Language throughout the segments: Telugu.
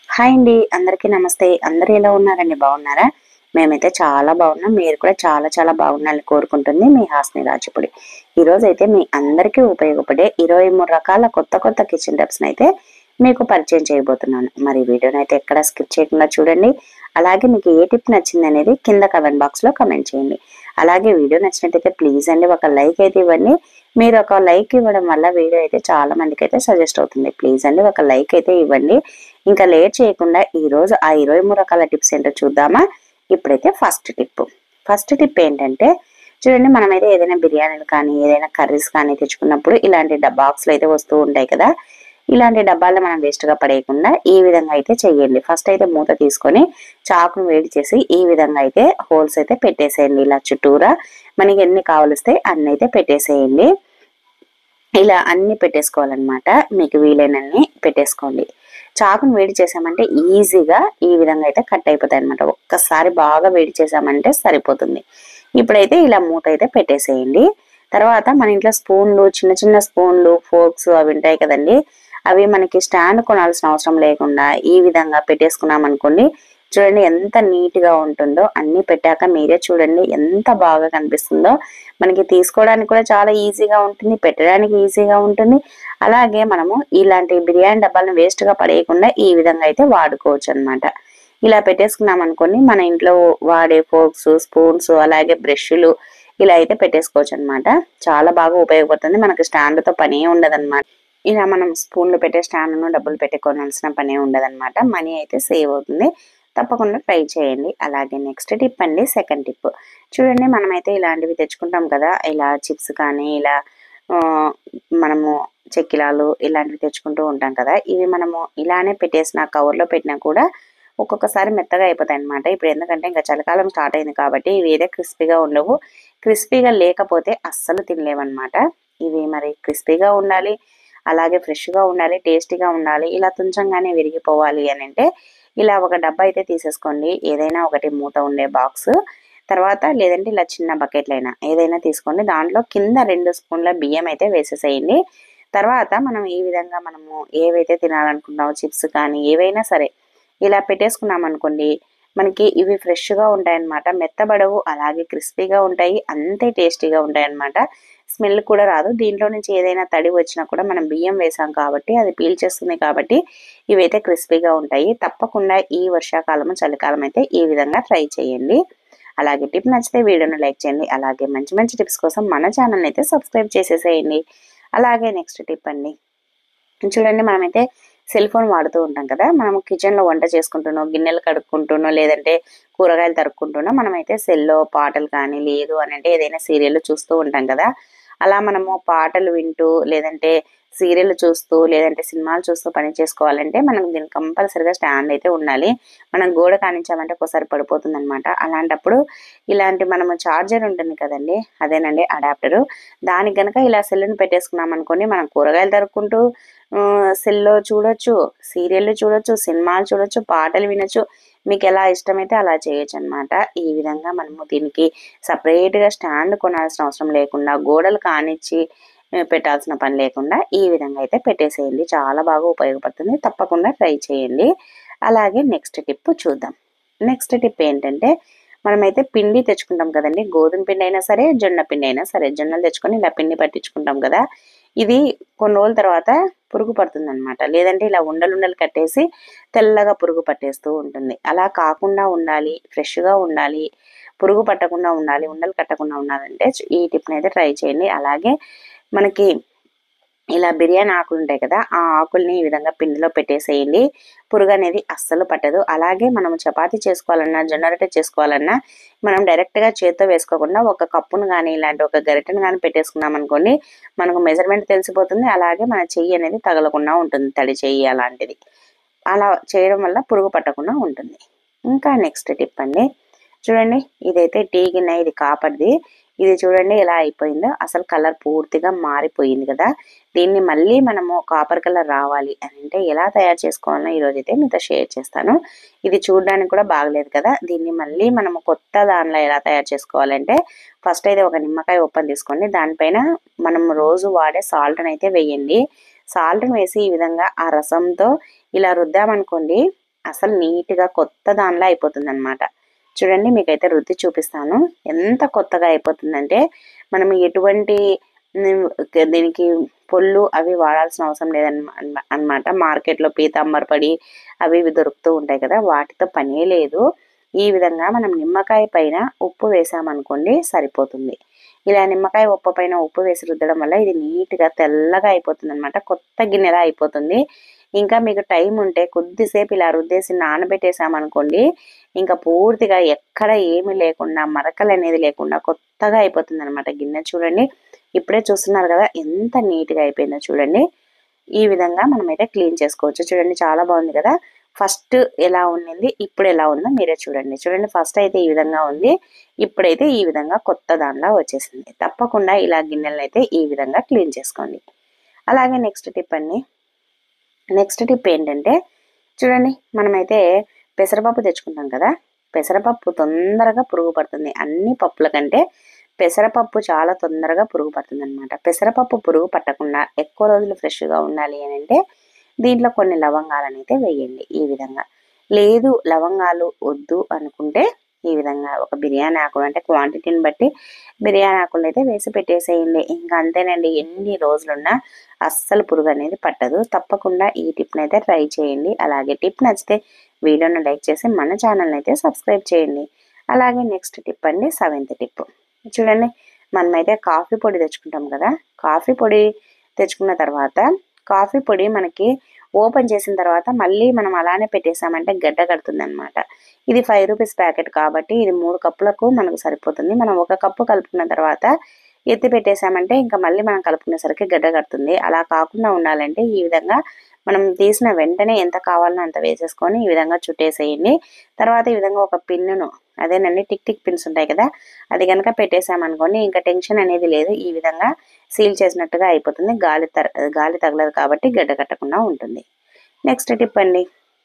హాయ్ అండి అందరికీ నమస్తే అందరూ ఎలా ఉన్నారండి బాగున్నారా మేమైతే చాలా బాగున్నాం మీరు కూడా చాలా చాలా బాగున్నారని కోరుకుంటుంది మీ హాస్ని రాజపుడి ఈ రోజు అయితే మీ అందరికీ ఉపయోగపడే ఇరవై మూడు రకాల కొత్త కొత్త కిచెన్ టిప్స్ అయితే మీకు పరిచయం చేయబోతున్నాను మరి వీడియోని అయితే ఎక్కడ స్కిప్ చేయకుండా చూడండి అలాగే మీకు ఏ టిప్ నచ్చింది అనేది కింద కమెంట్ బాక్స్ లో కమెంట్ చేయండి అలాగే వీడియో నచ్చినట్టయితే ప్లీజ్ అండి ఒక లైక్ అయితే ఇవ్వండి మీరు ఒక లైక్ ఇవ్వడం వల్ల వీడియో అయితే చాలా మందికి అయితే సజెస్ట్ అవుతుంది ప్లీజ్ అండి ఒక లైక్ అయితే ఇవ్వండి ఇంకా లేట్ చేయకుండా ఈ రోజు ఆ ఇరవై మూడు రకాల టిప్స్ ఏంటో చూద్దామా ఇప్పుడైతే ఫస్ట్ టిప్ ఫస్ట్ టిప్ ఏంటంటే చూడండి మనమైతే ఏదైనా బిర్యానీలు కానీ ఏదైనా కర్రీస్ కానీ తెచ్చుకున్నప్పుడు ఇలాంటి బాక్స్లు అయితే వస్తూ ఉంటాయి కదా ఇలాంటి డబ్బాలను మనం వేస్ట్ గా పడేయకుండా ఈ విధంగా అయితే చెయ్యండి ఫస్ట్ అయితే మూత తీసుకొని చాకును వేడి చేసి ఈ విధంగా అయితే హోల్స్ అయితే పెట్టేసేయండి ఇలా చుట్టూరా మనకి ఎన్ని కావలిస్తే అన్ని అయితే పెట్టేసేయండి ఇలా అన్ని పెట్టేసుకోవాలన్నమాట మీకు వీలైనన్ని పెట్టేసుకోండి చాకును వేడి చేసామంటే ఈజీగా ఈ విధంగా అయితే కట్ అయిపోతాయి అనమాట ఒక్కసారి బాగా వేడి చేసామంటే సరిపోతుంది ఇప్పుడైతే ఇలా మూత అయితే పెట్టేసేయండి తర్వాత మన ఇంట్లో స్పూన్లు చిన్న చిన్న స్పూన్లు ఫోర్క్స్ అవి ఉంటాయి కదండి అవి మనకి స్టాండ్ కొనాల్సిన అవసరం లేకుండా ఈ విధంగా పెట్టేసుకున్నాం అనుకోండి చూడండి ఎంత నీట్ గా ఉంటుందో అన్ని పెట్టాక మీరే చూడండి ఎంత బాగా కనిపిస్తుందో మనకి తీసుకోవడానికి కూడా చాలా ఈజీగా ఉంటుంది పెట్టడానికి ఈజీగా ఉంటుంది అలాగే మనము ఇలాంటి బిర్యానీ డబ్బాలను వేస్ట్ గా పడేయకుండా ఈ విధంగా అయితే వాడుకోవచ్చు అన్నమాట ఇలా పెట్టేసుకున్నాం అనుకోండి మన ఇంట్లో వాడే ఫోర్క్స్ స్పూన్స్ అలాగే బ్రష్లు ఇలా అయితే పెట్టేసుకోవచ్చు అనమాట చాలా బాగా ఉపయోగపడుతుంది మనకి స్టాండ్ తో పని ఉండదు ఇలా మనం స్పూన్లు పెట్టే స్టాండ్ను డబ్బులు పెట్టుకోవాల్సిన పని ఉండదన్నమాట మనీ అయితే సేవ్ అవుతుంది తప్పకుండా ట్రై చేయండి అలాగే నెక్స్ట్ టిప్ అండి సెకండ్ టిప్ చూడండి మనమైతే ఇలాంటివి తెచ్చుకుంటాం కదా ఇలా చిప్స్ కానీ ఇలా ఆ, మనము చెక్కిలాలు ఇలాంటివి తెచ్చుకుంటూ ఉంటాం కదా ఇవి మనము ఇలానే పెట్టేసిన కవర్లో పెట్టినా కూడా ఒక్కొక్కసారి మెత్తగా అయిపోతాయి అనమాట ఇప్పుడు ఎందుకంటే ఇంకా చలికాలం స్టార్ట్ అయింది కాబట్టి ఇవి ఏదో క్రిస్పీగా ఉండవు క్రిస్పీగా లేకపోతే అస్సలు తినలేమన్నమాట ఇవి మరి క్రిస్పీగా ఉండాలి అలాగే ఫ్రెష్గా ఉండాలి టేస్టీగా ఉండాలి ఇలా తుంచంగానే విరిగిపోవాలి అని అంటే ఇలా ఒక డబ్బా అయితే తీసేసుకోండి ఏదైనా ఒకటి మూత ఉండే బాక్స్ తర్వాత లేదంటే ఇలా చిన్న బకెట్లైనా ఏదైనా తీసుకోండి దాంట్లో కింద రెండు స్పూన్ల బియ్యం అయితే వేసేసేయండి తర్వాత మనం ఈ విధంగా మనము ఏవైతే తినాలనుకుంటామో చిప్స్ కానీ ఏవైనా సరే ఇలా పెట్టేసుకున్నాం అనుకోండి మనకి ఇవి ఫ్రెష్గా ఉంటాయి అన్నమాట మెత్తబడవు అలాగే క్రిస్పీగా ఉంటాయి అంతే టేస్టీగా ఉంటాయి అన్నమాట స్మెల్ కూడా రాదు దీంట్లో నుంచి ఏదైనా తడి వచ్చినా కూడా మనం బియ్యం వేసాం కాబట్టి అది పీల్చేస్తుంది కాబట్టి ఇవైతే క్రిస్పీగా ఉంటాయి తప్పకుండా ఈ వర్షాకాలం చలికాలం అయితే ఈ విధంగా ట్రై చేయండి అలాగే టిప్ నచ్చితే వీడియోను లైక్ చేయండి అలాగే మంచి మంచి టిప్స్ కోసం మన ఛానల్ అయితే సబ్స్క్రైబ్ చేసేసేయండి అలాగే నెక్స్ట్ టిప్ అండి చూడండి మనమైతే సెల్ ఫోన్ వాడుతూ ఉంటాం కదా మనం కిచెన్లో వంట చేసుకుంటున్నాం గిన్నెలు కడుక్కుంటున్నాం లేదంటే కూరగాయలు తరుక్కుంటున్నా మనమైతే సెల్లో పాటలు కానీ లేదు అని అంటే ఏదైనా సీరియల్ చూస్తూ ఉంటాం కదా అలా మనము పాటలు వింటూ లేదంటే సీరియల్ చూస్తూ లేదంటే సినిమాలు చూస్తూ పని చేసుకోవాలంటే మనకు దీనికి కంపల్సరిగా స్టాండ్ అయితే ఉండాలి మనం గోడ కానించామంటే ఒకసారి పడిపోతుంది అనమాట అలాంటప్పుడు ఇలాంటి మనము చార్జర్ ఉంటుంది కదండి అదేనండి అడాప్టరు దానికి గనక ఇలా సెల్లుని పెట్టేసుకున్నాం అనుకోండి మనం కూరగాయలు తరుక్కుంటూ సెల్లో చూడొచ్చు సీరియల్ చూడొచ్చు సినిమాలు చూడొచ్చు పాటలు వినొచ్చు మీకు ఎలా ఇష్టమైతే అలా చేయొచ్చు అనమాట ఈ విధంగా మనము దీనికి separate గా స్టాండ్ కొనాల్సిన అవసరం లేకుండా గోడలు కానిచ్చి ఆ, పెట్టాల్సిన పని లేకుండా ఈ విధంగా అయితే పెట్టేసేయండి చాలా బాగా ఉపయోగపడుతుంది తప్పకుండా ట్రై చేయండి అలాగే నెక్స్ట్ టిప్ చూద్దాం నెక్స్ట్ టిప్ ఏంటంటే మనమైతే పిండి తెచ్చుకుంటాం కదండి గోధుమ పిండి అయినా సరే జొన్న పిండి అయినా సరే జొన్నలు తెచ్చుకొని ఇలా పిండి పట్టించుకుంటాం కదా ఇది కొన్ని రోజుల తర్వాత పురుగు పడుతుంది అనమాట లేదంటే ఇలా ఉండలుండలు కట్టేసి తెల్లగా పురుగు పట్టేస్తూ ఉంటుంది అలా కాకుండా ఉండాలి ఫ్రెష్గా ఉండాలి పురుగు పట్టకుండా ఉండాలి ఉండలు కట్టకుండా ఉండాలంటే ఈ టిప్ని అయితే ట్రై చేయండి అలాగే మనకి ఇలా బిర్యానీ ఆకులు ఉంటాయి కదా ఆ ఆకుల్ని ఈ విధంగా పిండిలో పెట్టేసేయండి పురుగు అనేది అస్సలు పట్టదు అలాగే మనం చపాతీ చేసుకోవాలన్నా జొన్న రొట్టె చేసుకోవాలన్నా మనం డైరెక్ట్ గా చేత్తో వేసుకోకుండా ఒక కప్పును కానీ ఇలాంటి ఒక గరిటెను కానీ పెట్టేసుకున్నాం అనుకోండి మనకు మెజర్మెంట్ తెలిసిపోతుంది అలాగే మన చెయ్యి అనేది తగలకుండా ఉంటుంది తడి చెయ్యి అలాంటిది అలా చేయడం వల్ల పురుగు పట్టకుండా ఉంటుంది ఇంకా నెక్స్ట్ టిప్ అండి చూడండి ఇదైతే టీ గిన్నె ఇది కాపర్ది ఇది చూడండి ఎలా అయిపోయిందో అసలు కలర్ పూర్తిగా మారిపోయింది కదా దీన్ని మళ్ళీ మనము కాపర్ కలర్ రావాలి అని అంటే ఎలా తయారు చేసుకోవాలో ఈరోజు అయితే మీతో షేర్ చేస్తాను ఇది చూడడానికి కూడా బాగలేదు కదా దీన్ని మళ్ళీ మనము కొత్త దానిలో ఎలా తయారు చేసుకోవాలంటే ఫస్ట్ అయితే ఒక నిమ్మకాయ ఉప్పని తీసుకోండి దానిపైన మనం రోజు వాడే సాల్ట్ని అయితే వేయండి సాల్ట్ని వేసి ఈ విధంగా ఆ రసంతో ఇలా రుద్దామనుకోండి అసలు నీట్గా కొత్త దానిలా అయిపోతుంది అనమాట చూడండి మీకైతే రుద్ది చూపిస్తాను ఎంత కొత్తగా అయిపోతుందంటే మనం ఎటువంటి ఉమ్, దీనికి పొల్లు అవి వాడాల్సిన అవసరం లేదన్న అనమాట మార్కెట్లో పీతాంబర్ పడి అవి ఇవి దొరుకుతూ ఉంటాయి కదా వాటితో పనే లేదు ఈ విధంగా మనం నిమ్మకాయ పైన ఉప్పు వేసామనుకోండి సరిపోతుంది ఇలా నిమ్మకాయ ఉప్పు పైన ఉప్పు వేసి రుద్దడం వల్ల ఇది నీట్గా తెల్లగా అయిపోతుంది అనమాట కొత్త గిన్నెలా అయిపోతుంది ఇంకా మీకు టైం ఉంటే కొద్దిసేపు ఇలా రుద్దేసి నానబెట్టేసామనుకోండి ఇంకా పూర్తిగా ఎక్కడ ఏమీ లేకుండా మరకలు అనేది లేకుండా కొత్తగా అయిపోతుంది అనమాట గిన్నె చూడండి ఇప్పుడే చూస్తున్నారు కదా ఎంత నీట్గా అయిపోయిందో చూడండి ఈ విధంగా మనమైతే క్లీన్ చేసుకోవచ్చు చూడండి చాలా బాగుంది కదా ఫస్ట్ ఎలా ఉండింది ఇప్పుడు ఎలా ఉందో మీరే చూడండి చూడండి ఫస్ట్ అయితే ఈ విధంగా ఉంది ఇప్పుడైతే ఈ విధంగా కొత్త దానిలా వచ్చేసింది తప్పకుండా ఇలా గిన్నెలను అయితే ఈ విధంగా క్లీన్ చేసుకోండి అలాగే నెక్స్ట్ టిప్ అండి నెక్స్ట్ టిప్ ఏంటంటే చూడండి మనమైతే పెసరపప్పు తెచ్చుకుంటాం కదా పెసరపప్పు తొందరగా పురుగు పడుతుంది అన్ని పప్పుల కంటే పెసరపప్పు చాలా తొందరగా పురుగు పడుతుంది అనమాట పెసరపప్పు పురుగు పట్టకుండా ఎక్కువ రోజులు ఫ్రెష్గా ఉండాలి అని అంటే దీంట్లో కొన్ని లవంగాలను అయితే వేయండి ఈ విధంగా లేదు లవంగాలు వద్దు అనుకుంటే ఈ విధంగా ఒక బిర్యానీ ఆకులు అంటే క్వాంటిటీని బట్టి బిర్యానీ ఆకులు అయితే వేసి పెట్టేసేయండి ఇంకా అంతేనండి ఎన్ని రోజులున్నా అస్సలు పురుగు అనేది పట్టదు తప్పకుండా ఈ టిప్ని అయితే ట్రై చేయండి అలాగే టిప్ నచ్చితే వీడియోను లైక్ చేసి మన ఛానల్ని అయితే సబ్స్క్రైబ్ చేయండి అలాగే నెక్స్ట్ టిప్ అండి సెవెంత్ టిప్ చూడండి మనమైతే కాఫీ పొడి తెచ్చుకుంటాం కదా కాఫీ పొడి తెచ్చుకున్న తర్వాత కాఫీ పొడి మనకి ఓపెన్ చేసిన తర్వాత మళ్ళీ మనం అలానే పెట్టేసామంటే గడ్డ కడుతుంది అనమాట ఇది ఫైవ్ రూపీస్ ప్యాకెట్ కాబట్టి ఇది మూడు కప్పులకు మనకు సరిపోతుంది మనం ఒక కప్పు కలుపుకున్న తర్వాత ఎత్తి పెట్టేసామంటే ఇంకా మళ్ళీ మనం కలుపుకునేసరికి గడ్డ కడుతుంది అలా కాకుండా ఉండాలంటే ఈ విధంగా మనం తీసిన వెంటనే ఎంత కావాలనో అంత వేసేసుకొని ఈ విధంగా చుట్టేసేయండి తర్వాత ఈ విధంగా ఒక పిన్నును అదేనండి టిక్ టిక్ పిన్స్ ఉంటాయి కదా అది కనుక పెట్టేసామనుకోండి ఇంకా టెన్షన్ అనేది లేదు ఈ విధంగా సీల్ చేసినట్టుగా అయిపోతుంది గాలి తర గాలి తగలదు కాబట్టి గడ్డ కట్టకుండా ఉంటుంది నెక్స్ట్ టిప్ అండి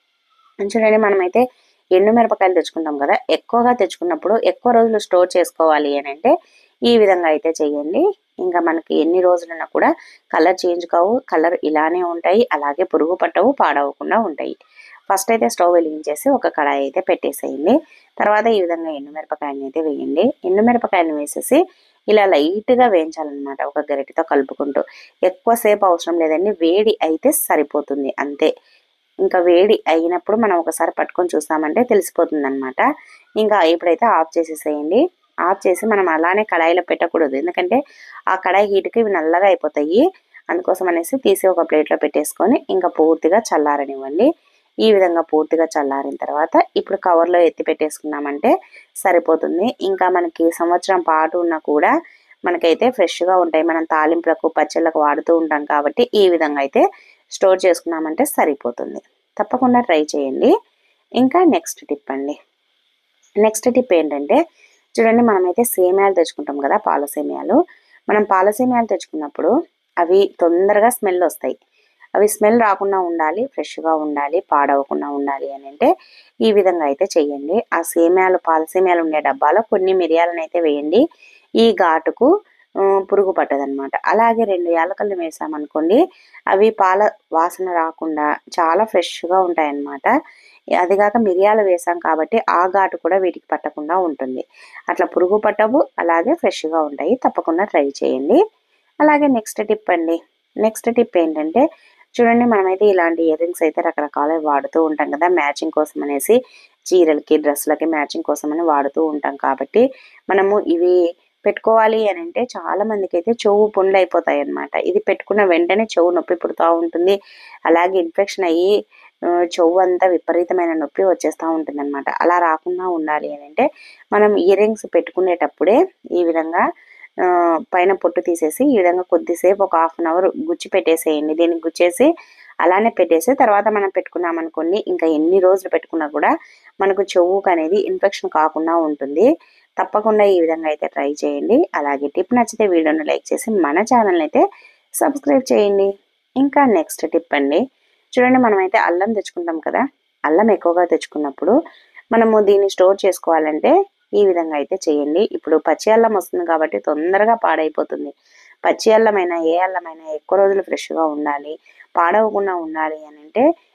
చూడండి మనమైతే ఎండు మిరపకాయలు తెచ్చుకుంటాం కదా ఎక్కువగా తెచ్చుకున్నప్పుడు ఎక్కువ రోజులు స్టోర్ చేసుకోవాలి అని అంటే ఈ విధంగా అయితే చేయండి ఇంకా మనకి ఎన్ని రోజులున్నా కూడా కలర్ చేంజ్ కావు కలర్ ఇలానే ఉంటాయి అలాగే పురుగు పట్టవు పాడవకుండా ఉంటాయి ఫస్ట్ అయితే స్టవ్ వెలిగించేసి ఒక కడాయి అయితే పెట్టేసేయండి తర్వాత ఈ విధంగా ఎండుమిరపకాయని అయితే వేయండి ఎండుమిరపకాయలు వేసేసి ఇలా లైట్గా వేయించాలన్నమాట ఒక గరిటెతో కలుపుకుంటూ ఎక్కువసేపు అవసరం లేదండి వేడి అయితే సరిపోతుంది అంతే ఇంకా వేడి అయినప్పుడు మనం ఒకసారి పట్టుకొని చూస్తామంటే తెలిసిపోతుంది అనమాట ఇంకా ఇప్పుడైతే ఆఫ్ చేసేసేయండి ఆఫ్ చేసి మనం అలానే కడాయిలో పెట్టకూడదు ఎందుకంటే ఆ కడాయి హీట్కి ఇవి నల్లగా అయిపోతాయి అందుకోసం అనేసి తీసి ఒక ప్లేట్లో పెట్టేసుకొని ఇంకా పూర్తిగా చల్లారనివ్వండి ఈ విధంగా పూర్తిగా చల్లారిన తర్వాత ఇప్పుడు కవర్లో ఎత్తి పెట్టేసుకున్నామంటే సరిపోతుంది ఇంకా మనకి సంవత్సరం పాటు ఉన్నా కూడా మనకైతే ఫ్రెష్గా ఉంటాయి మనం తాలింపులకు పచ్చళ్ళకు వాడుతూ ఉంటాం కాబట్టి ఈ విధంగా అయితే స్టోర్ చేసుకున్నామంటే సరిపోతుంది తప్పకుండా ట్రై చేయండి ఇంకా నెక్స్ట్ టిప్ అండి నెక్స్ట్ టిప్ ఏంటంటే చూడండి మనమైతే సేమియాలు తెచ్చుకుంటాం కదా పాల సేమియాలు మనం పాల సేమియాలు తెచ్చుకున్నప్పుడు అవి తొందరగా స్మెల్ వస్తాయి అవి స్మెల్ రాకుండా ఉండాలి ఫ్రెష్గా ఉండాలి పాడవకుండా ఉండాలి అని అంటే ఈ విధంగా అయితే చేయండి ఆ సేమియాలు పాల సేమియాలు ఉండే డబ్బాలో కొన్ని మిరియాలను అయితే వేయండి ఈ ఘాటుకు ఆ, పురుగు పట్టదనమాట అలాగే రెండు యాలకల్ని వేసామనుకోండి అవి పాల వాసన రాకుండా చాలా ఫ్రెష్గా ఉంటాయన్నమాట అదిగాక మిరియాలు వేసాం కాబట్టి ఆ ఘాటు కూడా వీటికి పట్టకుండా ఉంటుంది అట్లా పురుగు పట్టవు అలాగే ఫ్రెష్గా ఉంటాయి తప్పకుండా ట్రై చేయండి అలాగే నెక్స్ట్ టిప్ అండి నెక్స్ట్ టిప్ ఏంటంటే చూడండి మనమైతే ఇలాంటి ఇయర్ రింగ్స్ అయితే రకరకాల వాడుతూ ఉంటాం కదా మ్యాచింగ్ కోసం అనేసి చీరలకి డ్రెస్సులకి మ్యాచింగ్ కోసం అని వాడుతూ ఉంటాం కాబట్టి మనము ఇవి పెట్టుకోవాలి అని అంటే చాలా మందికి అయితే చెవు పుండ్లు అయిపోతాయి అనమాట ఇది పెట్టుకున్న వెంటనే చెవు నొప్పి పుడుతూ ఉంటుంది అలాగే ఇన్ఫెక్షన్ అయ్యి ఆ, చెవు అంతా విపరీతమైన నొప్పి వచ్చేస్తూ ఉంటుంది అనమాట అలా రాకుండా ఉండాలి అని అంటే మనం ఇయర్ రింగ్స్ పెట్టుకునేటప్పుడే ఈ విధంగా ఆ, పైన పొట్టు తీసేసి ఈ విధంగా కొద్దిసేపు ఒక హాఫ్ అన్ అవర్ గుచ్చి పెట్టేసేయండి దీనికి గుచ్చేసి అలానే పెట్టేసి తర్వాత మనం పెట్టుకున్నాం అనుకోండి ఇంకా ఎన్ని రోజులు పెట్టుకున్నా కూడా మనకు చెవుకు అనేది ఇన్ఫెక్షన్ కాకుండా ఉంటుంది తప్పకుండా ఈ విధంగా అయితే ట్రై చేయండి అలాగే టిప్ నచ్చితే వీడియోని లైక్ చేసి మన ఛానల్ అయితే సబ్స్క్రైబ్ చేయండి ఇంకా నెక్స్ట్ టిప్ అండి చూడండి మనమైతే అల్లం తెచ్చుకుంటాం కదా అల్లం ఎక్కువగా తెచ్చుకున్నప్పుడు మనము దీన్ని స్టోర్ చేసుకోవాలంటే ఈ విధంగా అయితే చేయండి ఇప్పుడు పచ్చి అల్లం వస్తుంది కాబట్టి తొందరగా పాడైపోతుంది పచ్చి అల్లమైనా ఏ అల్లమైనా ఎక్కువ రోజులు ఫ్రెష్గా ఉండాలి పాడవకుండా ఉండాలి అని అంటే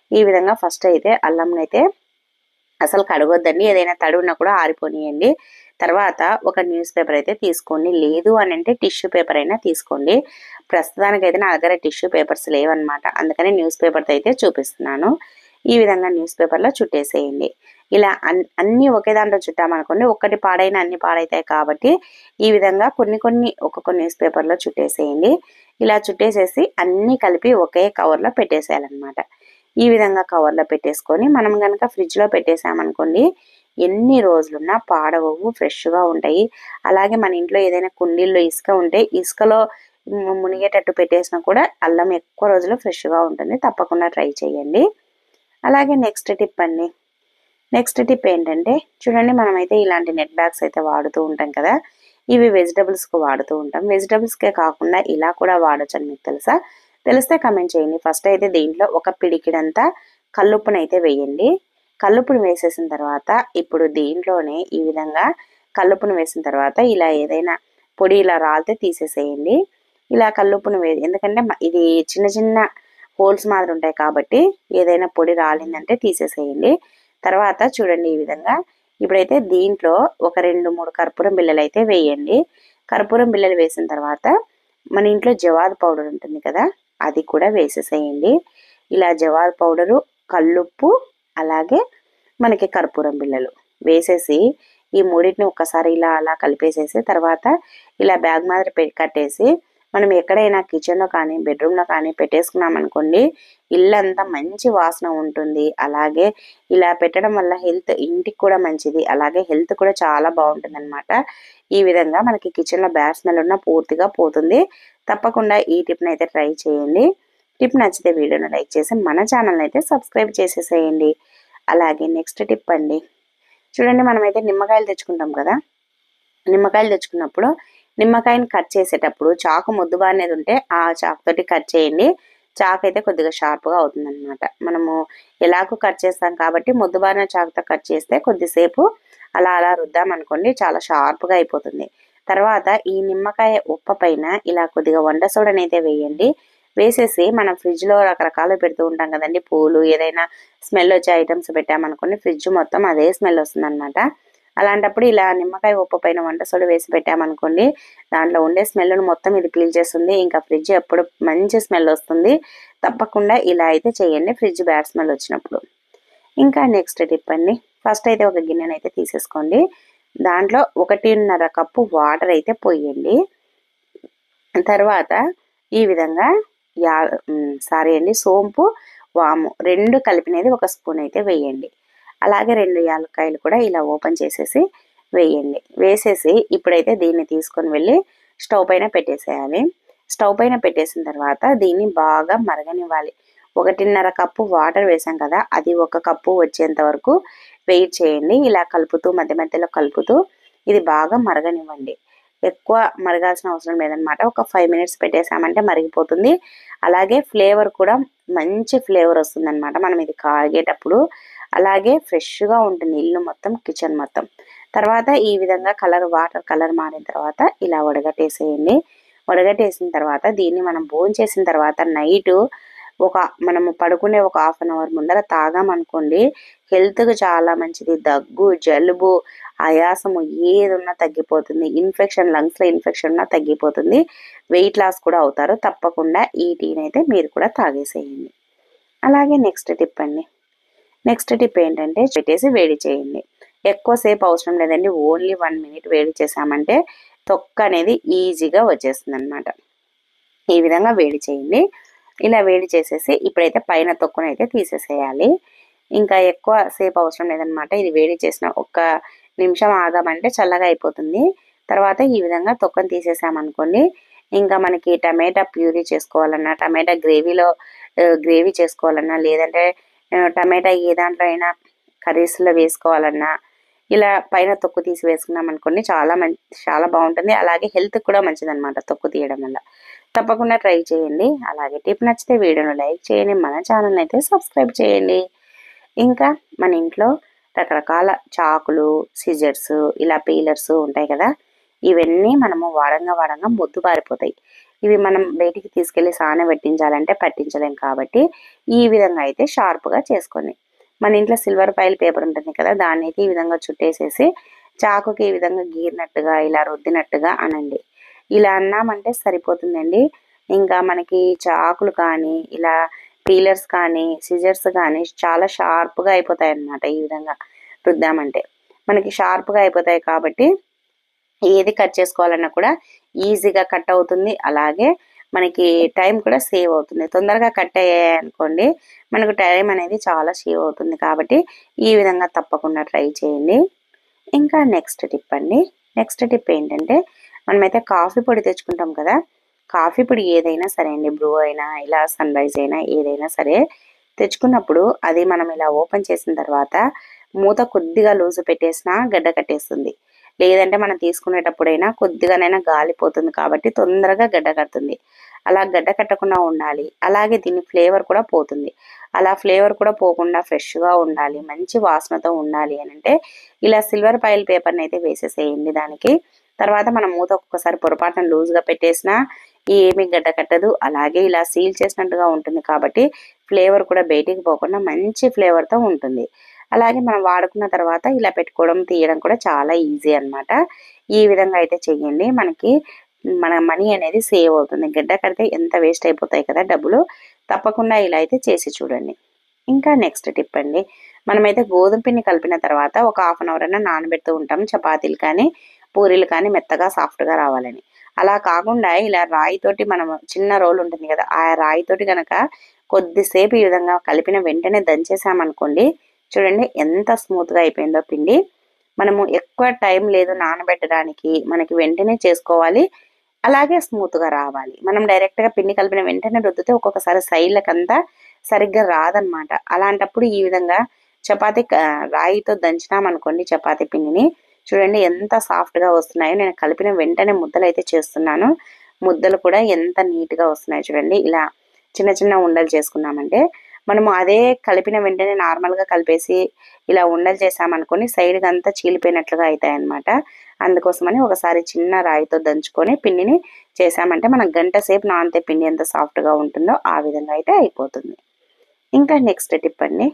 ఈ విధంగా ఫస్ట్ అయితే అల్లం అయితే అసలు కడగొద్దండి ఏదైనా తడి ఉన్నా కూడా ఆరిపోనియండి తర్వాత ఒక న్యూస్ పేపర్ అయితే తీసుకోండి లేదు అని అంటే టిష్యూ పేపర్ అయినా తీసుకోండి ప్రస్తుతానికి అయితే నా దగ్గర టిష్యూ పేపర్స్ లేవన్నమాట అందుకని న్యూస్ పేపర్తో అయితే చూపిస్తున్నాను ఈ విధంగా న్యూస్ పేపర్లో చుట్టేసేయండి ఇలా అన్- అన్ని ఒకే దాంట్లో చుట్టామనుకోండి ఒక్కటి పాడైన అన్ని పాడైతాయి కాబట్టి ఈ విధంగా కొన్ని కొన్ని ఒక్కొక్క న్యూస్ పేపర్లో చుట్టేసేయండి ఇలా చుట్టేసేసి అన్ని కలిపి ఒకే కవర్లో పెట్టేసేయాలన్నమాట ఈ విధంగా కవర్లో పెట్టేసుకొని మనం కనుక ఫ్రిడ్జ్లో పెట్టేసామనుకోండి ఎన్ని రోజులున్నా పాడవవు ఫ్రెష్గా ఉంటాయి అలాగే మన ఇంట్లో ఏదైనా కుండీల్లో ఇసుక ఉంటే ఇసుకలో ము- మునిగేటట్టు పెట్టేసినా కూడా అల్లం ఎక్కువ రోజులు ఫ్రెష్గా ఉంటుంది తప్పకుండా ట్రై చేయండి అలాగే నెక్స్ట్ టిప్ అండి నెక్స్ట్ టిప్ ఏంటంటే చూడండి మనమైతే ఇలాంటి నెట్ బ్యాగ్స్ అయితే వాడుతూ ఉంటాం కదా ఇవి వెజిటబుల్స్కి వాడుతూ ఉంటాం వెజిటబుల్స్కే కాకుండా ఇలా కూడా వాడచ్చు అని మీకు తెలుసా తెలిస్తే కమెంట్ చేయండి ఫస్ట్ అయితే దీంట్లో ఒక పిడికిడంతా కల్లుప్పుని అయితే వేయండి కల్లుప్పుని వేసేసిన తర్వాత ఇప్పుడు దీంట్లోనే ఈ విధంగా కల్లుప్పుని వేసిన తర్వాత ఇలా ఏదైనా పొడి ఇలా రాలితే తీసేసేయండి ఇలా కల్లుప్పుని వే ఎందుకంటే మ- ఇది చిన్న చిన్న హోల్స్ మాదిరి ఉంటాయి కాబట్టి ఏదైనా పొడి రాలిందంటే తీసేసేయండి తర్వాత చూడండి ఈ విధంగా ఇప్పుడైతే దీంట్లో ఒక రెండు మూడు కర్పూరం బిళ్ళలు అయితే వేయండి కర్పూరం బిళ్ళలు వేసిన తర్వాత మన ఇంట్లో జవాద్ పౌడర్ ఉంటుంది కదా అది కూడా వేసేసేయండి ఇలా జవాద్ పౌడరు కల్లుప్పు అలాగే మనకి కర్పూరం బిళ్ళలు వేసేసి ఈ మూడింటిని ఒక్కసారి ఇలా అలా కలిపేసేసి తర్వాత ఇలా బ్యాగ్ మాదిరి పె కట్టేసి మనం ఎక్కడైనా కిచెన్లో కానీ బెడ్రూమ్లో కానీ పెట్టేసుకున్నాం అనుకోండి ఇల్లంతా మంచి వాసన ఉంటుంది అలాగే ఇలా పెట్టడం వల్ల హెల్త్ ఇంటికి కూడా మంచిది అలాగే హెల్త్ కూడా చాలా బాగుంటుంది అనమాట ఈ విధంగా మనకి కిచెన్లో బ్యాడ్ స్మెల్ ఉన్న పూర్తిగా పోతుంది తప్పకుండా ఈ టిప్ని అయితే ట్రై చేయండి టిప్ నచ్చితే వీడియోని లైక్ చేసి మన ఛానల్ అయితే సబ్స్క్రైబ్ చేసేసేయండి అలాగే నెక్స్ట్ టిప్ అండి చూడండి మనమైతే నిమ్మకాయలు తెచ్చుకుంటాం కదా నిమ్మకాయలు తెచ్చుకున్నప్పుడు నిమ్మకాయని కట్ చేసేటప్పుడు చాకు ముద్దుగా అనేది ఉంటే ఆ చాకు తోటి కట్ చేయండి చాకు అయితే కొద్దిగా షార్ప్గా అవుతుంది అనమాట మనము ఎలాగో కట్ చేస్తాం కాబట్టి ముద్దుబారిన చాకుతో కట్ చేస్తే కొద్దిసేపు అలా అలా రుద్దామనుకోండి చాలా షార్ప్గా అయిపోతుంది తర్వాత ఈ నిమ్మకాయ ఉప్ప పైన ఇలా కొద్దిగా వంట సోడాని అయితే వేయండి వేసేసి మనం ఫ్రిడ్జ్లో రకరకాలు పెడుతూ ఉంటాం కదండి పూలు ఏదైనా స్మెల్ వచ్చే ఐటమ్స్ పెట్టామనుకోండి ఫ్రిడ్జ్ మొత్తం అదే స్మెల్ వస్తుంది అలాంటప్పుడు ఇలా నిమ్మకాయ ఉప్పు పైన వంట సోడా వేసి పెట్టామనుకోండి దాంట్లో ఉండే స్మెల్ను మొత్తం ఇది పీల్ చేస్తుంది ఇంకా ఫ్రిడ్జ్ ఎప్పుడు మంచి స్మెల్ వస్తుంది తప్పకుండా ఇలా అయితే చేయండి ఫ్రిడ్జ్ బ్యాడ్ స్మెల్ వచ్చినప్పుడు ఇంకా నెక్స్ట్ టిప్ అండి ఫస్ట్ అయితే ఒక గిన్నెను అయితే తీసేసుకోండి దాంట్లో ఒకటిన్నర కప్పు వాటర్ అయితే పోయండి తర్వాత ఈ విధంగా యా సారీ అండి సోంపు వాము రెండు కలిపినది ఒక స్పూన్ అయితే వేయండి అలాగే రెండు యాలక్కాయలు కూడా ఇలా ఓపెన్ చేసేసి వేయండి వేసేసి ఇప్పుడైతే దీన్ని తీసుకొని వెళ్ళి స్టవ్ పైన పెట్టేసేయాలి స్టవ్ పైన పెట్టేసిన తర్వాత దీన్ని బాగా మరగనివ్వాలి ఒకటిన్నర కప్పు వాటర్ వేసాం కదా అది ఒక కప్పు వచ్చేంత వరకు వెయిట్ చేయండి ఇలా కలుపుతూ మధ్య మధ్యలో కలుపుతూ ఇది బాగా మరగనివ్వండి ఎక్కువ మరగాల్సిన అవసరం లేదనమాట ఒక ఫైవ్ మినిట్స్ పెట్టేసామంటే మరిగిపోతుంది అలాగే ఫ్లేవర్ కూడా మంచి ఫ్లేవర్ వస్తుంది అనమాట మనం ఇది కాగేటప్పుడు అలాగే ఫ్రెష్గా ఉంటుంది ఇల్లు మొత్తం కిచెన్ మొత్తం తర్వాత ఈ విధంగా కలర్ వాటర్ కలర్ మారిన తర్వాత ఇలా వడగట్టేసేయండి వడగట్టేసిన తర్వాత దీన్ని మనం భోజనం చేసిన తర్వాత నైట్ ఒక మనము పడుకునే ఒక హాఫ్ అన్ అవర్ ముందర తాగామనుకోండి హెల్త్కి చాలా మంచిది దగ్గు జలుబు ఆయాసము ఏది ఉన్నా తగ్గిపోతుంది ఇన్ఫెక్షన్ లంగ్స్లో ఇన్ఫెక్షన్ ఉన్నా తగ్గిపోతుంది వెయిట్ లాస్ కూడా అవుతారు తప్పకుండా ఈ టీని అయితే మీరు కూడా తాగేసేయండి అలాగే నెక్స్ట్ టిప్ అండి నెక్స్ట్ టిప్ ఏంటంటే పెట్టేసి వేడి చేయండి ఎక్కువసేపు అవసరం లేదండి ఓన్లీ వన్ మినిట్ వేడి చేసామంటే తొక్క అనేది ఈజీగా వచ్చేస్తుంది అనమాట ఈ విధంగా వేడి చేయండి ఇలా వేడి చేసేసి ఇప్పుడైతే పైన తొక్కును అయితే తీసేసేయాలి ఇంకా ఎక్కువ సేపు అవసరం లేదనమాట ఇది వేడి చేసిన ఒక్క నిమిషం ఆగామంటే చల్లగా అయిపోతుంది తర్వాత ఈ విధంగా తొక్కను తీసేసామనుకోండి ఇంకా మనకి టమాటా ప్యూరీ చేసుకోవాలన్నా టమాటా గ్రేవీలో గ్రేవీ చేసుకోవాలన్నా లేదంటే ఆ, టమాటా ఏ దాంట్లో అయినా కర్రీస్లో వేసుకోవాలన్నా ఇలా పైన తొక్కు తీసి వేసుకున్నాం అనుకోండి చాలా మంచి చాలా బాగుంటుంది అలాగే హెల్త్ కూడా మంచిది అనమాట తొక్కు తీయడం వల్ల తప్పకుండా ట్రై చేయండి అలాగే టిప్ నచ్చితే వీడియోను లైక్ చేయండి మన ఛానల్ అయితే సబ్స్క్రైబ్ చేయండి ఇంకా మన ఇంట్లో రకరకాల చాకులు సిజర్స్ ఇలా పీలర్స్ ఉంటాయి కదా ఇవన్నీ మనము వాడంగా వాడంగా మొద్దు పారిపోతాయి ఇవి మనం బయటికి తీసుకెళ్లి సాన పెట్టించాలంటే పట్టించలేం కాబట్టి ఈ విధంగా అయితే షార్ప్గా చేసుకోండి మన ఇంట్లో సిల్వర్ ఫైల్ పేపర్ ఉంటుంది కదా దాన్ని అయితే ఈ విధంగా చుట్టేసేసి చాకుకి ఈ విధంగా గీరినట్టుగా ఇలా రుద్దినట్టుగా అనండి ఇలా అన్నామంటే సరిపోతుందండి ఇంకా మనకి చాకులు కానీ ఇలా పీలర్స్ కానీ సిజర్స్ కానీ చాలా షార్ప్గా అయిపోతాయి అన్నమాట ఈ విధంగా రుద్దామంటే మనకి షార్ప్గా అయిపోతాయి కాబట్టి ఏది కట్ చేసుకోవాలన్నా కూడా ఈజీగా కట్ అవుతుంది అలాగే మనకి టైం కూడా సేవ్ అవుతుంది తొందరగా కట్ అయ్యాయి అనుకోండి మనకు టైం అనేది చాలా సేవ్ అవుతుంది కాబట్టి ఈ విధంగా తప్పకుండా ట్రై చేయండి ఇంకా నెక్స్ట్ టిప్ అండి నెక్స్ట్ టిప్ ఏంటంటే మనమైతే కాఫీ పొడి తెచ్చుకుంటాం కదా కాఫీ పొడి ఏదైనా సరే అండి బ్రూ అయినా ఇలా సన్ రైజ్ అయినా ఏదైనా సరే తెచ్చుకున్నప్పుడు అది మనం ఇలా ఓపెన్ చేసిన తర్వాత మూత కొద్దిగా లూజు పెట్టేసినా గడ్డ కట్టేస్తుంది లేదంటే మనం తీసుకునేటప్పుడైనా కొద్దిగానైనా గాలిపోతుంది కాబట్టి తొందరగా గడ్డ కడుతుంది అలా గడ్డ కట్టకుండా ఉండాలి అలాగే దీని ఫ్లేవర్ కూడా పోతుంది అలా ఫ్లేవర్ కూడా పోకుండా ఫ్రెష్గా ఉండాలి మంచి వాసనతో ఉండాలి అని అంటే ఇలా సిల్వర్ పైల్ పేపర్ని అయితే వేసేసేయండి దానికి తర్వాత మనం మూత ఒక్కొక్కసారి పొరపాటున లూజ్గా పెట్టేసినా ఏమీ గడ్డ కట్టదు అలాగే ఇలా సీల్ చేసినట్టుగా ఉంటుంది కాబట్టి ఫ్లేవర్ కూడా బయటికి పోకుండా మంచి ఫ్లేవర్తో ఉంటుంది అలాగే మనం వాడుకున్న తర్వాత ఇలా పెట్టుకోవడం తీయడం కూడా చాలా ఈజీ అన్నమాట ఈ విధంగా అయితే చెయ్యండి మనకి మన మనీ అనేది సేవ్ అవుతుంది గడ్డ కడితే ఎంత వేస్ట్ అయిపోతాయి కదా డబ్బులు తప్పకుండా ఇలా అయితే చేసి చూడండి ఇంకా నెక్స్ట్ టిప్ అండి మనమైతే గోధుమ పిండి కలిపిన తర్వాత ఒక హాఫ్ అన్ అవర్ అయినా నానబెడుతూ ఉంటాం చపాతీలు కానీ పూరీలు కానీ మెత్తగా సాఫ్ట్గా రావాలని అలా కాకుండా ఇలా రాయితోటి మనం చిన్న రోల్ ఉంటుంది కదా ఆ రాయితోటి గనక కొద్దిసేపు ఈ విధంగా కలిపిన వెంటనే దంచేసామనుకోండి చూడండి ఎంత స్మూత్గా అయిపోయిందో పిండి మనము ఎక్కువ టైం లేదు నానబెట్టడానికి మనకి వెంటనే చేసుకోవాలి అలాగే స్మూత్గా రావాలి మనం డైరెక్ట్గా పిండి కలిపిన వెంటనే రుద్దితే ఒక్కొక్కసారి సైడ్లకంతా సరిగ్గా రాదనమాట అలాంటప్పుడు ఈ విధంగా చపాతీ క- రాయితో దంచినామనుకోండి చపాతీ పిండిని చూడండి ఎంత సాఫ్ట్గా వస్తున్నాయో నేను కలిపిన వెంటనే ముద్దలు అయితే చేస్తున్నాను ముద్దలు కూడా ఎంత నీట్గా వస్తున్నాయో చూడండి ఇలా చిన్న చిన్న ఉండలు చేసుకున్నామంటే మనము అదే కలిపిన వెంటనే నార్మల్గా కలిపేసి ఇలా ఉండలు చేసామనుకొని సైడ్కి అంతా చీలిపోయినట్లుగా అవుతాయి అన్నమాట అందుకోసమని ఒకసారి చిన్న రాయితో దంచుకొని పిండిని చేసామంటే మన గంట సేపు నానితే పిండి ఎంత సాఫ్ట్గా ఉంటుందో ఆ విధంగా అయితే అయిపోతుంది ఇంకా నెక్స్ట్ టిప్ అండి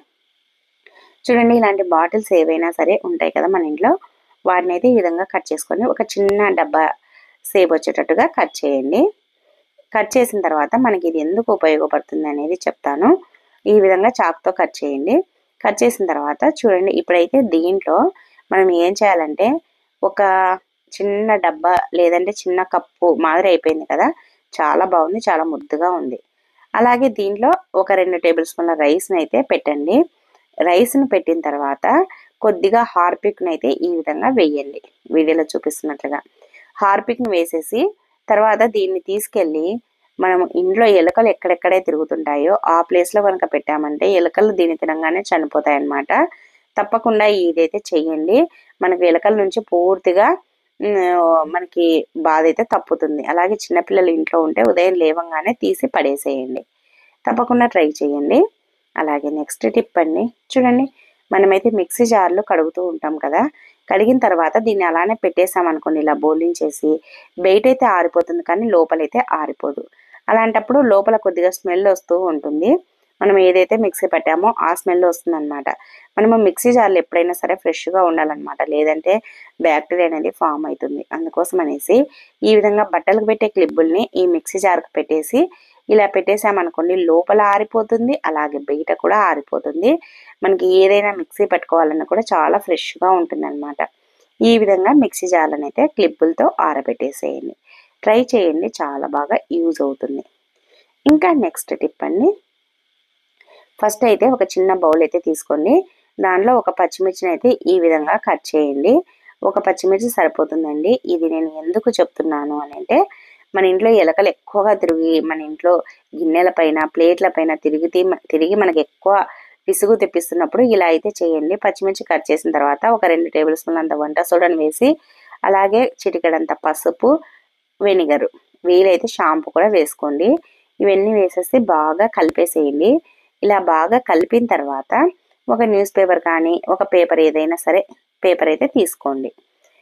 చూడండి ఇలాంటి బాటిల్స్ ఏవైనా సరే ఉంటాయి కదా మన ఇంట్లో వాటిని అయితే ఈ విధంగా కట్ చేసుకొని ఒక చిన్న డబ్బా సేపు వచ్చేటట్టుగా కట్ చేయండి కట్ చేసిన తర్వాత మనకి ఇది ఎందుకు ఉపయోగపడుతుంది అనేది చెప్తాను ఈ విధంగా చాకుతో కట్ చేయండి కట్ చేసిన తర్వాత చూడండి ఇప్పుడైతే దీంట్లో మనం ఏం చేయాలంటే ఒక చిన్న డబ్బా లేదంటే చిన్న కప్పు మాదిరి అయిపోయింది కదా చాలా బాగుంది చాలా ముద్దుగా ఉంది అలాగే దీంట్లో ఒక రెండు టేబుల్ స్పూన్ల రైస్ని అయితే పెట్టండి రైస్ని పెట్టిన తర్వాత కొద్దిగా హార్పిక్ని అయితే ఈ విధంగా వేయండి వీడియోలో చూపిస్తున్నట్లుగా హార్పిక్ని వేసేసి తర్వాత దీన్ని తీసుకెళ్ళి మనం ఇంట్లో ఎలుకలు ఎక్కడెక్కడే తిరుగుతుంటాయో ఆ ప్లేస్లో కనుక పెట్టామంటే ఎలుకలు దీన్ని తినగానే చనిపోతాయి అన్నమాట తప్పకుండా ఇదైతే చెయ్యండి మనకి ఎలుకల నుంచి పూర్తిగా ఉమ్, మనకి బాధ అయితే తప్పుతుంది అలాగే చిన్నపిల్లలు ఇంట్లో ఉంటే ఉదయం లేవంగానే తీసి పడేసేయండి తప్పకుండా ట్రై చేయండి అలాగే నెక్స్ట్ టిప్ అండి చూడండి మనమైతే మిక్సీ జార్లు కడుగుతూ ఉంటాం కదా కడిగిన తర్వాత దీన్ని అలానే పెట్టేసాం అనుకోండి ఇలా బౌలింగ్ చేసి బయట అయితే ఆరిపోతుంది కానీ లోపలైతే ఆరిపోదు అలాంటప్పుడు లోపల కొద్దిగా స్మెల్ వస్తూ ఉంటుంది మనం ఏదైతే మిక్సీ పెట్టామో ఆ స్మెల్ వస్తుంది అనమాట మనము మిక్సీ జార్లు ఎప్పుడైనా సరే ఫ్రెష్గా ఉండాలన్నమాట లేదంటే బ్యాక్టీరియా అనేది ఫామ్ అవుతుంది అందుకోసం అనేసి ఈ విధంగా బట్టలకు పెట్టే క్లిబ్బుల్ని ఈ మిక్సీ జార్కి పెట్టేసి ఇలా పెట్టేసామనుకోండి లోపల ఆరిపోతుంది అలాగే బయట కూడా ఆరిపోతుంది మనకి ఏదైనా మిక్సీ పెట్టుకోవాలన్నా కూడా చాలా ఫ్రెష్గా ఉంటుంది అనమాట ఈ విధంగా మిక్సీ జార్లను అయితే క్లిప్పులతో ఆరబెట్టేసేయండి ట్రై చేయండి చాలా బాగా యూజ్ అవుతుంది ఇంకా నెక్స్ట్ టిప్ అండి ఫస్ట్ అయితే ఒక చిన్న బౌల్ అయితే తీసుకోండి దానిలో ఒక పచ్చిమిర్చిని అయితే ఈ విధంగా కట్ చేయండి ఒక పచ్చిమిర్చి సరిపోతుందండి ఇది నేను ఎందుకు చెప్తున్నాను అని అంటే మన ఇంట్లో ఎలకలు ఎక్కువగా తిరిగి మన ఇంట్లో గిన్నెల పైన ప్లేట్ల పైన తిరిగి తిరిగి మనకి ఎక్కువ విసుగు తెప్పిస్తున్నప్పుడు ఇలా అయితే చేయండి పచ్చిమిర్చి కట్ చేసిన తర్వాత ఒక రెండు టేబుల్ స్పూన్ల అంత వంట సోడాను వేసి అలాగే చిటికెడంత పసుపు వెనిగరు వీలైతే షాంపూ కూడా వేసుకోండి ఇవన్నీ వేసేసి బాగా కలిపేసేయండి ఇలా బాగా కలిపిన తర్వాత ఒక న్యూస్ పేపర్ కానీ ఒక పేపర్ ఏదైనా సరే పేపర్ అయితే తీసుకోండి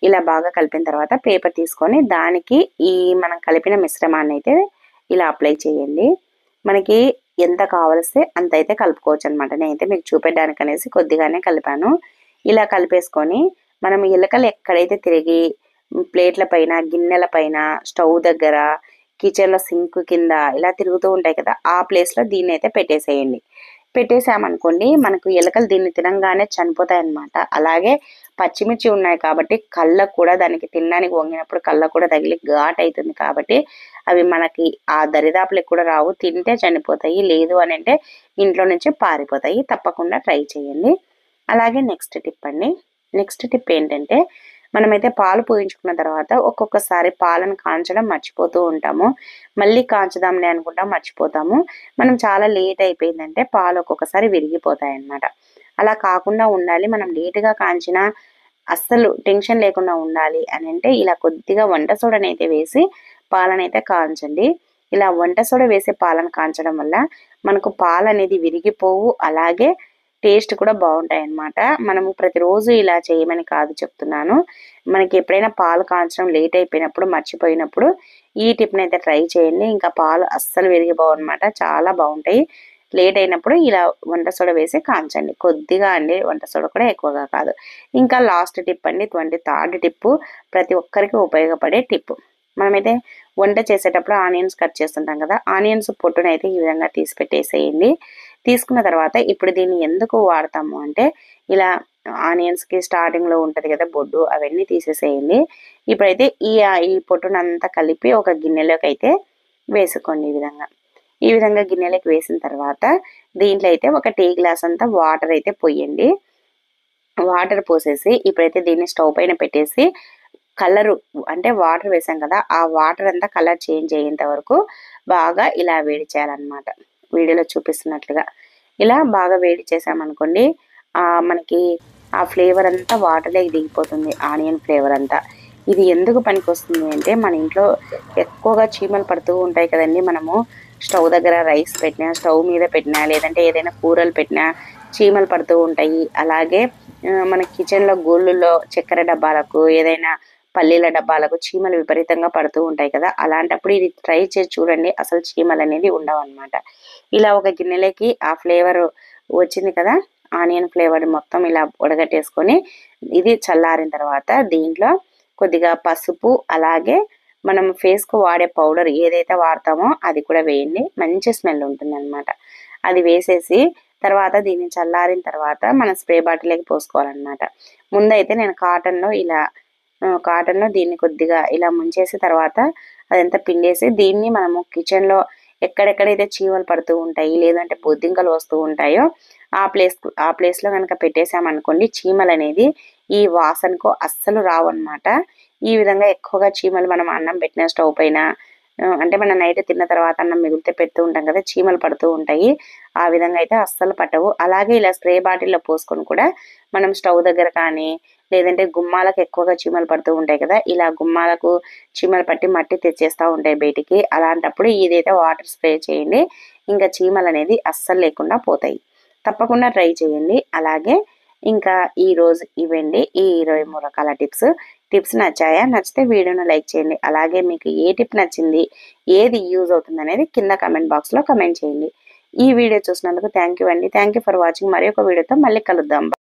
ఇలా బాగా కలిపిన తర్వాత పేపర్ తీసుకొని దానికి ఈ మనం కలిపిన మిశ్రమాన్ని అయితే ఇలా అప్లై చేయండి మనకి ఎంత కావలిస్తే అంత అయితే కలుపుకోవచ్చు అనమాట నేనైతే మీకు చూపెట్టడానికి అనేసి కొద్దిగానే కలిపాను ఇలా కలిపేసుకొని మనం ఎలకలు ఎక్కడైతే తిరిగి ప్లేట్ల పైన గిన్నెల పైన స్టవ్ దగ్గర కిచెన్లో సింక్ కింద ఇలా తిరుగుతూ ఉంటాయి కదా ఆ ప్లేస్లో దీన్ని అయితే పెట్టేసేయండి పెట్టేసామనుకోండి మనకు ఎలకలు దీన్ని తినంగానే చనిపోతాయి అన్నమాట అలాగే పచ్చిమిర్చి ఉన్నాయి కాబట్టి కళ్ళకు కూడా దానికి తినడానికి వంగినప్పుడు కళ్ళకు కూడా తగిలి ఘాట్ అవుతుంది కాబట్టి అవి మనకి ఆ దరిదాపులకు కూడా రావు తింటే చనిపోతాయి లేదు అని అంటే ఇంట్లో నుంచి పారిపోతాయి తప్పకుండా ట్రై చేయండి అలాగే నెక్స్ట్ టిప్ అండి నెక్స్ట్ టిప్ ఏంటంటే మనమైతే పాలు పోయించుకున్న తర్వాత ఒక్కొక్కసారి పాలను కాంచడం మర్చిపోతూ ఉంటాము మళ్ళీ కాంచుదాంలే అనుకుంటాం మర్చిపోతాము మనం చాలా లేట్ అయిపోయిందంటే పాలు ఒక్కొక్కసారి విరిగిపోతాయి అన్నమాట అలా కాకుండా ఉండాలి మనం లేటుగా కాంచిన అస్సలు టెన్షన్ లేకుండా ఉండాలి అని అంటే ఇలా కొద్దిగా వంట సోడనైతే వేసి పాలనైతే కాంచండి ఇలా వంట సోడ వేసి పాలను కాంచడం వల్ల మనకు పాలు అనేది విరిగిపోవు అలాగే టేస్ట్ కూడా బాగుంటాయి అన్నమాట మనము ప్రతిరోజు ఇలా చేయమని కాదు చెప్తున్నాను మనకి ఎప్పుడైనా పాలు కాంచడం లేట్ అయిపోయినప్పుడు మర్చిపోయినప్పుడు ఈ టిప్ని అయితే ట్రై చేయండి ఇంకా పాలు అస్సలు విరిగిపోవు అనమాట చాలా బాగుంటాయి లేట్ అయినప్పుడు ఇలా వంట సోడ వేసి కాంచండి కొద్దిగా అండి వంట సోడ కూడా ఎక్కువగా కాదు ఇంకా లాస్ట్ టిప్ అండి ట్వంటీ థర్డ్ టిప్ ప్రతి ఒక్కరికి ఉపయోగపడే టిప్ మనమైతే వంట చేసేటప్పుడు ఆనియన్స్ కట్ చేస్తుంటాం కదా ఆనియన్స్ పొట్టునైతే ఈ విధంగా తీసి పెట్టేసేయండి తీసుకున్న తర్వాత ఇప్పుడు దీన్ని ఎందుకు వాడతాము అంటే ఇలా ఆనియన్స్ కి స్టార్టింగ్ లో ఉంటది కదా బొడ్డు అవన్నీ తీసేసేయండి ఇప్పుడైతే ఈ ఈ పొట్టునంతా కలిపి ఒక గిన్నెలోకి అయితే వేసుకోండి ఈ విధంగా ఈ విధంగా గిన్నెలోకి వేసిన తర్వాత దీంట్లో అయితే ఒక టీ గ్లాస్ అంతా వాటర్ అయితే పోయండి వాటర్ పోసేసి ఇప్పుడైతే దీన్ని స్టవ్ పైన పెట్టేసి కలరు అంటే వాటర్ వేసాం కదా ఆ వాటర్ అంతా కలర్ చేంజ్ అయ్యేంత వరకు బాగా ఇలా వేడి చేయాలన్నమాట వీడియోలో చూపిస్తున్నట్లుగా ఇలా బాగా వేడి చేసామనుకోండి ఆ మనకి ఆ ఫ్లేవర్ అంతా వాటర్లోకి దిగిపోతుంది ఆనియన్ ఫ్లేవర్ అంతా ఇది ఎందుకు పనికి వస్తుంది అంటే మన ఇంట్లో ఎక్కువగా చీమలు పడుతూ ఉంటాయి కదండి మనము స్టవ్ దగ్గర రైస్ పెట్టినా స్టవ్ మీద పెట్టినా లేదంటే ఏదైనా కూరలు పెట్టినా చీమలు పడుతూ ఉంటాయి అలాగే ఆ, మన కిచెన్లో గోళ్ళులో చక్కెర డబ్బాలకు ఏదైనా పల్లీల డబ్బాలకు చీమలు విపరీతంగా పడుతూ ఉంటాయి కదా అలాంటప్పుడు ఇది ట్రై చేసి చూడండి అసలు చీమలు అనేది ఉండవు అనమాట ఇలా ఒక గిన్నెలోకి ఆ ఫ్లేవర్ వచ్చింది కదా ఆనియన్ ఫ్లేవర్ మొత్తం ఇలా ఉడగట్టేసుకొని ఇది చల్లారిన తర్వాత దీంట్లో కొద్దిగా పసుపు అలాగే మనం ఫేస్ కు వాడే పౌడర్ ఏదైతే వాడతామో అది కూడా వేయండి మంచి స్మెల్ ఉంటుంది అనమాట అది వేసేసి తర్వాత దీన్ని చల్లారిన తర్వాత మనం స్ప్రే బాటిల్లోకి పోసుకోవాలన్నమాట ముందైతే నేను కాటన్లో ఇలా కాటన్లో దీన్ని కొద్దిగా ఇలా ముంచేసి తర్వాత అదంతా పిండేసి దీన్ని మనము కిచెన్లో ఎక్కడెక్కడైతే చీమలు పడుతూ ఉంటాయి లేదంటే బొద్దింకలు వస్తూ ఉంటాయో ఆ ప్లేస్ ఆ ప్లేస్లో కనుక పెట్టేసామనుకోండి చీమలు అనేది ఈ వాసనకు అస్సలు రావన్నమాట ఈ విధంగా ఎక్కువగా చీమలు మనం అన్నం పెట్టిన స్టవ్ పైన ఆ, అంటే మనం నైట్ తిన్న తర్వాత అన్నం మిగిలితే పెడుతూ ఉంటాం కదా చీమలు పడుతూ ఉంటాయి ఆ విధంగా అయితే అస్సలు పట్టవు అలాగే ఇలా స్ప్రే బాటిల్లో పోసుకొని కూడా మనం స్టవ్ దగ్గర కానీ లేదంటే గుమ్మాలకు ఎక్కువగా చీమలు పడుతూ ఉంటాయి కదా ఇలా గుమ్మాలకు చీమలు పట్టి మట్టి తెచ్చేస్తూ ఉంటాయి బయటికి అలాంటప్పుడు ఇదైతే వాటర్ స్ప్రే చేయండి ఇంకా చీమలు అనేది అస్సలు లేకుండా పోతాయి తప్పకుండా ట్రై చేయండి అలాగే ఇంకా ఈ రోజు ఇవండి ఈ ఇరవై మూడు రకాల టిప్స్ టిప్స్ నచ్చాయా నచ్చితే వీడియోను లైక్ చేయండి అలాగే మీకు ఏ టిప్ నచ్చింది ఏది యూజ్ అవుతుంది అనేది కింద కమెంట్ బాక్స్లో కమెంట్ చేయండి ఈ వీడియో చూసినందుకు థ్యాంక్ యూ అండి థ్యాంక్ యూ ఫర్ వాచింగ్ మరి ఒక వీడియోతో మళ్ళీ కలుద్దాం